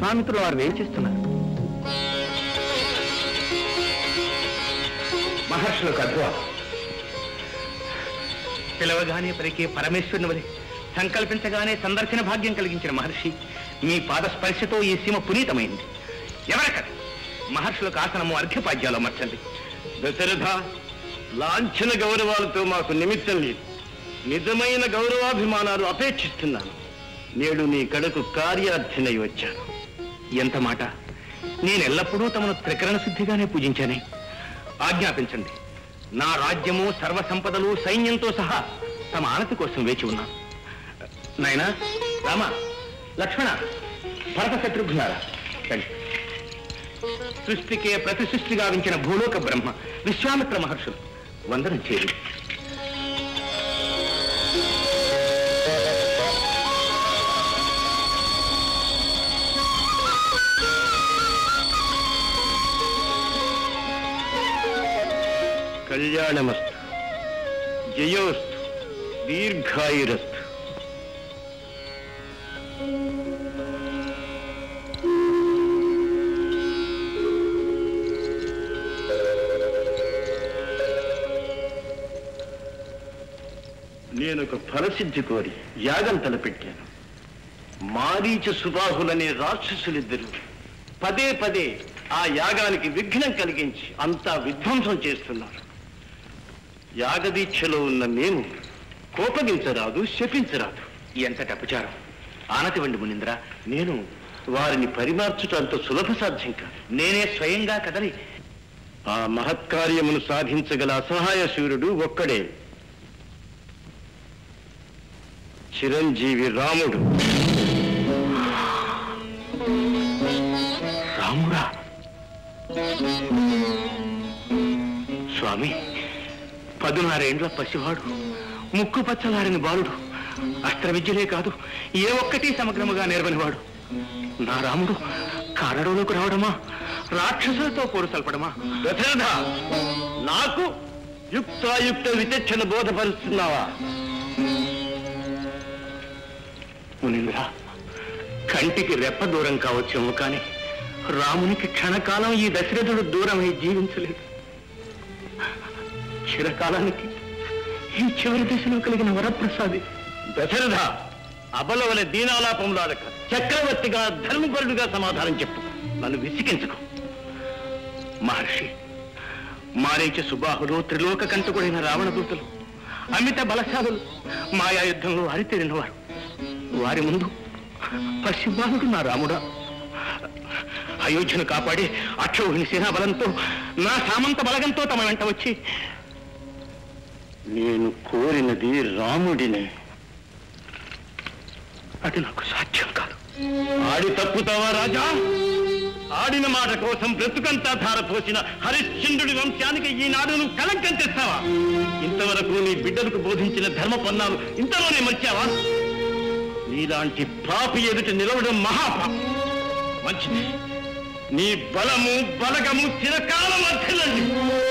విశ్వామిత్రులు వారు ఏం చేస్తున్నారు మహర్షులకు అద్భుతం పిలవగానే పలికే పరమేశ్వరుని వలె సంకల్పించగానే సందర్శన భాగ్యం కలిగించిన మహర్షి మీ పాద స్పర్శతో ఈ సీమ పునీతమైంది ఎవరక్కడ మహర్షులకు ఆసనము అర్ఘ్యపాద్యాలు అమర్చండి దశరథ లాంఛన గౌరవాలతో మాకు నిమిత్తం లేదు నిజమైన గౌరవాభిమానాలు అపేక్షిస్తున్నాను నేడు నీ కడకు కార్యార్థినై వచ్చాను ఎంత మాట నేను ఎల్లప్పుడూ తమను త్రికరణ శుద్ధిగానే పూజించానే ఆజ్ఞాపించండి నా రాజ్యము సర్వ సంపదలు సైన్యంతో సహా తమ ఆనతి కోసం వేచి ఉన్నాను నాయనా రామ లక్ష్మణ భరత శత్రుఘ్నారా రండి. సృష్టికే ప్రతి సృష్టి గావించిన భూలోక బ్రహ్మ విశ్వామిత్ర మహర్షులు వందనం చేరి కళ్యాణమస్తు జయోస్తు దీర్ఘాయురస్తు నేనొక ఫలసిద్ధి కోరి యాగం తలపెట్టాను మారీచ సుబాహులనే రాక్షసులిద్దరూ పదే పదే ఆ యాగానికి విఘ్నం కలిగించి అంతా విధ్వంసం చేస్తున్నారు యాగదీక్షలో ఉన్న మేము కోపగించరాదు శపించరాదు ఎంతటి అపచారం ఆనతి వండి మునింద్ర నేను వారిని పరిమార్చుట అంత సులభ సాధ్యం కాదు నేనే స్వయంగా కదలి ఆ మహత్కార్యమును సాధించగల అసహాయ శూరుడు ఒక్కడే చిరంజీవి రాముడు రాముడా స్వామి పదునారేండ్ల పసివాడు ముక్కు పచ్చలారిన బాలుడు అస్త్ర విద్యలే కాదు ఏ ఒక్కటి సమగ్రముగా నేర్వనివాడు నా రాముడు కారడంలోకి రావడమా రాక్షసులతో పోరు సల్పడమా దశరథ నాకు యుక్తాయుక్త విచక్షణ బోధపరుస్తున్నావా మునింద్ర కంటికి రెప్ప దూరం కావచ్చేమో కానీ రామునికి క్షణకాలం ఈ దశరథుడు దూరమై జీవించలేదు చిరకాలానికి ఈ చివరి దశలో కలిగిన వరప్రసాది దశరథ అబల వలె దీనాలాపంలాడక చక్రవర్తిగా ధర్మపరుడుగా సమాధానం చెప్పు నన్ను విసిగించుకో మహర్షి మారీచ సుబాహులు త్రిలోక కంటకుడైన రావణ దూతలు అమిత బలశాలులు మాయా యుద్ధంలో అరితేరినవారు వారి ముందు పశ్చిమానుడు నా రాముడా అయోధ్యను కాపాడి అక్షోహిణి సేనా బలంతో నా సామంత బలగంతో తమ వెంట వచ్చి నేను కోరినది రాముడినే అది నాకు సాధ్యం కాదు ఆడి తప్పుతావా రాజా ఆడిన మాట కోసం బ్రతుకంతా ధారపోసిన హరిశ్చంద్రుడి వంశానికి ఈనాడు నువ్వు కలంకం తెస్తావా ఇంతవరకు నీ బిడ్డలకు బోధించిన ధర్మ పన్నాలు ఇంతలోనే మర్చావా నీలాంటి పాపి ఎదుట నిలవడం మహాపాపం మంచిది నీ బలము బలగము చిరకాలం అర్థలండి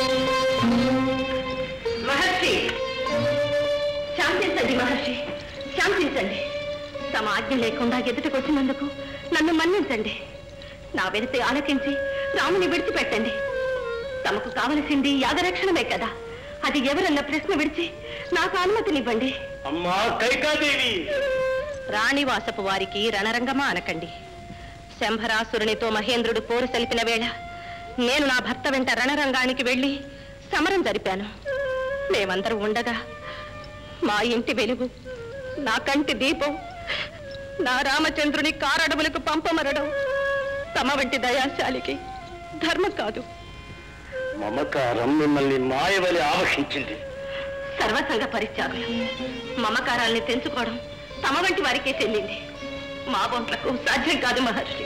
మహర్షి శాంతించండి మహర్షి శాంతించండి తమ ఆజ్ఞ లేకుండా ఎదుటకొచ్చినందుకు నన్ను మన్నించండి నా వెనుక ఆలకించి రాముని విడిచిపెట్టండి తమకు కావలసింది యాగరక్షణమే కదా అది ఎవరన్న ప్రశ్న విడిచి నాకు అనుమతినివ్వండి అమ్మా కైకాదేవి రాణివాసపు వారికి రణరంగమా అనకండి శంభరాసురునితో మహేంద్రుడు పోరు సలిపిన వేళ నేను నా భర్త వెంట రణరంగానికి వెళ్ళి సమరం జరిపాను మేమందరూ ఉండగా మా ఇంటి వెలుగు నా కంటి దీపం నా రామచంద్రుని కారడములకు పంపమరడం తమ వంటి దయాశాలికి ధర్మం కాదు మమకారం మిమ్మల్ని మాయవలి ఆవహించింది సర్వసంగ పరిత్యాగులు మమకారాల్ని తెంచుకోవడం తమ వంటి వారికే చెల్లింది మా బొంట్లకు సాధ్యం కాదు మహర్షి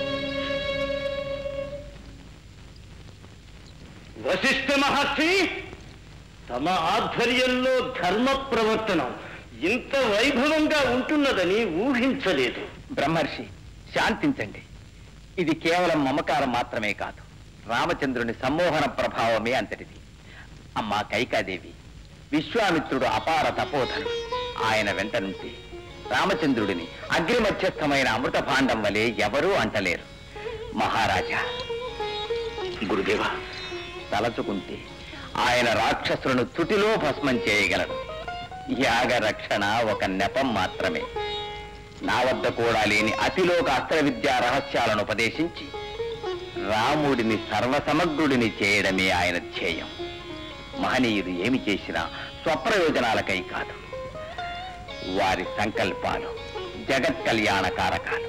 వశిష్ఠ మహర్షి తమ ఆధ్వర్యంలో ధర్మ ప్రవర్తన ఇంత వైభవంగా ఉంటున్నదని ఊహించలేదు బ్రహ్మర్షి శాంతించండి ఇది కేవలం మమకారం మాత్రమే కాదు రామచంద్రుని సమ్మోహన ప్రభావమే అంతటిది అమ్మా కైకాదేవి విశ్వామిత్రుడు అపార తపోధనుడు ఆయన వెంట నుండి రామచంద్రుడిని అగ్ని మధ్యస్థమైన అమృత భాండం వలె ఎవరూ అంటలేరు మహారాజా గురుదేవా తలచుకుంటే ఆయన రాక్షసులను తుటిలో భస్మం చేయగలడు యాగ రక్షణ ఒక నెపం మాత్రమే నా వద్ద కూడా లేని అతిలోక అస్త్ర విద్యా రహస్యాలను ఉపదేశించి రాముడిని సర్వసమగ్రుడిని చేయడమే ఆయన ధ్యేయం మహనీయుడు ఏమి చేసినా స్వప్రయోజనాలకై కాదు వారి సంకల్పాలు జగత్ కళ్యాణ కారకాలు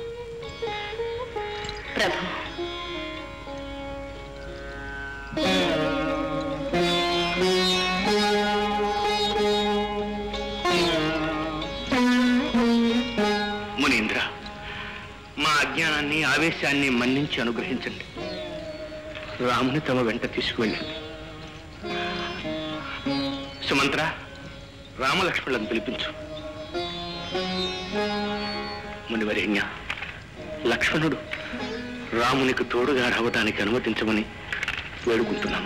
ప్రభు మునీంద్ర మా అజ్ఞానాన్ని ఆవేశాన్ని మన్నించి అనుగ్రహించండి రాముని తమ వెంట తీసుకువెళ్ళండి సుమంత్ర రామలక్ష్మణులను పిలిపించు మునివరేణ్య లక్ష్మణుడు రామునికి తోడుగా రావడానికి అనుమతించమని వేడుకుంటున్నాను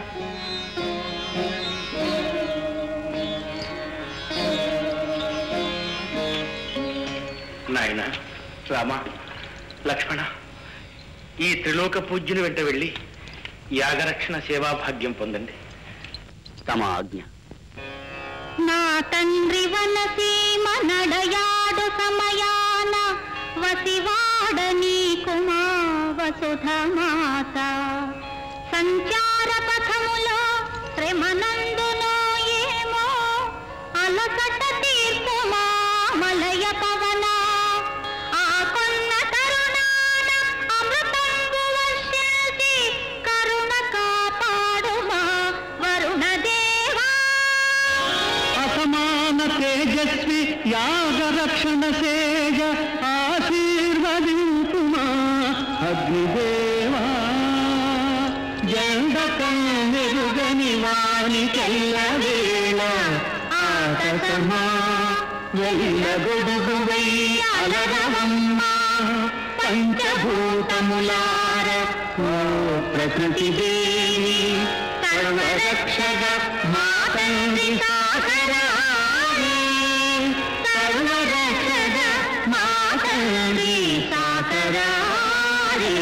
నాయన రామ లక్ష్మణ ఈ త్రిలోక పూజ్యుని వెంట వెళ్ళి యాగరక్షణ సేవా భాగ్యం పొందండి తమ ఆజ్ఞ నా తండ్రి వనసీమ నడయాడు సమయాన వసివాడ నీకుమా వసుధ మాత సంచార పథములో శ్రమనందునో ఏమో అలసట తీర్పుమా మలయ పవన ఆ కొన్న తరుణాన అమృతంబు వర్షించి కరుణ కాపాడుమా వరుణ దేవా అసమాన తేజస్వి యాగ రక్షణ సేజ ఆశీర్వదించుమా అగ్నిదేవా జండకం మెరుగని వాణి వేళ ఆకాశమా వెళ్ళ గొడుగు అలరవమ్మా పంచభూతములార ఓ ప్రకృతి దేవి సర్వరక్షక మా తండ్రి సాగరాణి సర్వరక్షక మా తండ్రి సాగరాణి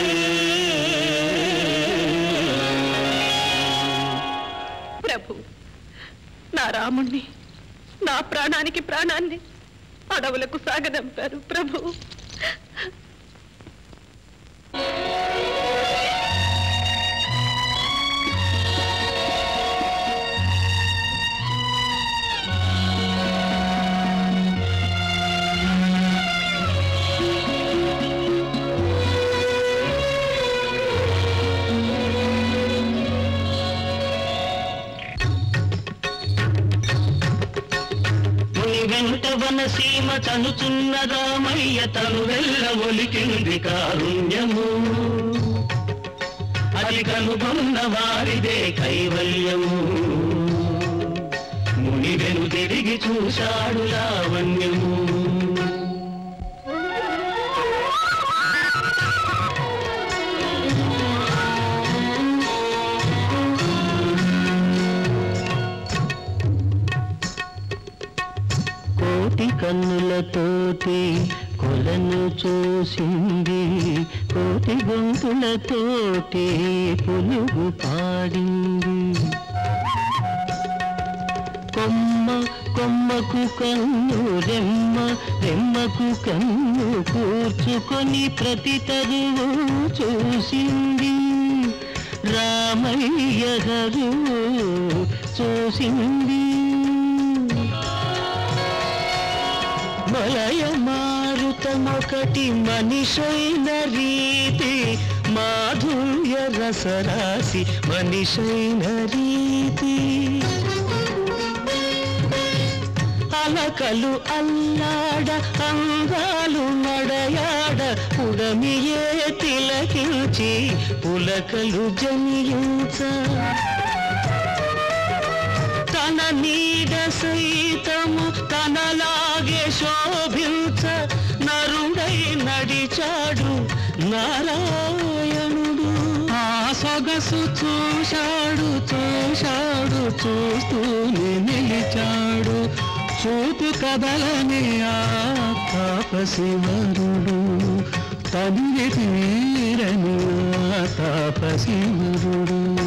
ప్రభు నా రాముణ్ణి నా ప్రాణానికి ప్రాణాన్ని అడవులకు సాగదంపారు ప్రభు ముని వెంట వనసీమ తనుచున్న రామయ్య తను వెళ్ళ ఒలికింది కారుణ్యము అది కనుగొన్న వారిదే కైవల్యము ముని వెను తిరిగి చూశాడు లావణ్యము కోటి కన్నులతోటి కొలను చూసింది కోటి గొంతులతోటి పులుగు పాడింది కొమ్మ కొమ్మకు కన్ను రెమ్మ రెమ్మకు కన్ను కూర్చుకొని ప్రతి తరువు చూసింది రామయ్య గారు చూసింది మలయ మారుతమొకటి మనిషైన రీతి మాధుర్య రసరాశి మనిషైన రీతి అలకలు అల్లాడ అంగాలు నడయాడ పుడమియే తిలకించి పులకలు జనియుచ తన నీడ సైతము తనలాగే శోభించ నరుడై నడిచాడు నారాయణుడు ఆ సొగసు చూశాడు చూశాడు చూస్తూనే నిలిచాడు చూపు కదలని ఆ తాపసివరుడు తల్లి తీరని ఆ తాపసివరుడు